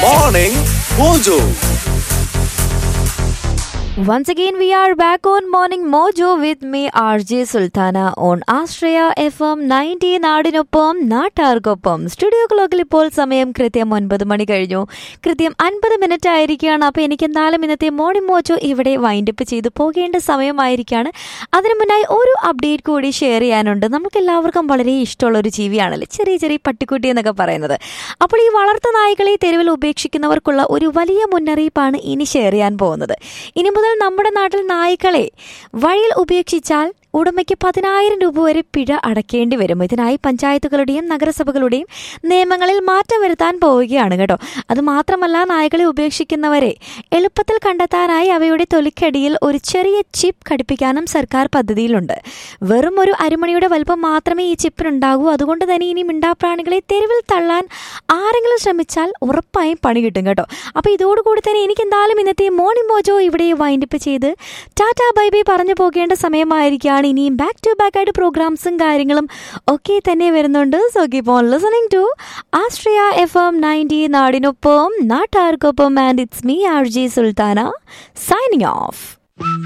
Morning Mojo. Once again, we are back on Morning Mojo with me, RJ Sultana, on Astraya FM 90 നാടിനൊപ്പം നാട്ടാർക്കൊപ്പം studio ക്ലോക്കിൽ ഇപ്പോൾ സമയം കൃത്യം ഒൻപത് മണി കഴിഞ്ഞു കൃത്യം അൻപത് മിനിറ്റ് ആയിരിക്കുകയാണ് അപ്പോൾ എനിക്ക് എന്തായാലും ഇന്നത്തെ മോർണിംഗ് മോജോ ഇവിടെ വൈൻഡപ്പ് ചെയ്ത് പോകേണ്ട സമയമായിരിക്കുകയാണ് അതിനു മുന്നായി ഒരു അപ്ഡേറ്റ് കൂടി ഷെയർ ചെയ്യാനുണ്ട് നമുക്ക് എല്ലാവർക്കും വളരെ ഇഷ്ടമുള്ള ഒരു ജീവിയാണല്ലേ ചെറിയ ചെറിയ പട്ടിക്കുട്ടി എന്നൊക്കെ പറയുന്നത് അപ്പോൾ ഈ വളർത്തു നായ്ക്കളെ തെരുവിൽ ഉപേക്ഷിക്കുന്നവർക്കുള്ള ഒരു വലിയ മുന്നറിയിപ്പാണ് ഇനി ഷെയർ ചെയ്യാൻ പോകുന്നത് ഇനി മുതൽ നമ്മുടെ നാട്ടിൽ നായ്ക്കളെ വഴിയിൽ ഉപേക്ഷിച്ചാൽ ഉടമയ്ക്ക് പതിനായിരം രൂപ വരെ പിഴ അടയ്ക്കേണ്ടി വരും ഇതിനായി പഞ്ചായത്തുകളുടെയും നഗരസഭകളുടെയും നിയമങ്ങളിൽ മാറ്റം വരുത്താൻ പോവുകയാണ് കേട്ടോ അത് മാത്രമല്ല നായ്ക്കളെ ഉപേക്ഷിക്കുന്നവരെ എളുപ്പത്തിൽ കണ്ടെത്താനായി അവയുടെ തൊലിക്കടിയിൽ ഒരു ചെറിയ ചിപ്പ് ഘടിപ്പിക്കാനും സർക്കാർ പദ്ധതിയിലുണ്ട് വെറും ഒരു അരിമണിയുടെ വലുപ്പം മാത്രമേ ഈ ചിപ്പിനുണ്ടാകൂ അതുകൊണ്ട് തന്നെ ഇനി മിണ്ടാപ്രാണികളെ തെരുവിൽ തള്ളാൻ ആരെങ്കിലും ശ്രമിച്ചാൽ ഉറപ്പായും പണി കിട്ടും കേട്ടോ അപ്പോൾ ഇതോടുകൂടി തന്നെ എനിക്ക് എന്തായാലും ഇന്നത്തെ മോർണിംഗ് മോജോ ഇവിടെ വൈൻഡപ്പ് ചെയ്ത് ടാറ്റാ ബൈ ബൈ പറഞ്ഞു പോകേണ്ട സമയമായിരിക്കുകയാണ് ഇനിയും ബാക്ക് ടു ബാക്ക് ആയിട്ട് പ്രോഗ്രാംസും കാര്യങ്ങളും ഒക്കെ തന്നെ വരുന്നുണ്ട് so keep on listening to ആസ്ട്രിയ എഫ് എം നയൻറ്റി നാടിനൊപ്പം നാട്ടാർക്കൊപ്പം and it's me R G Sultana signing of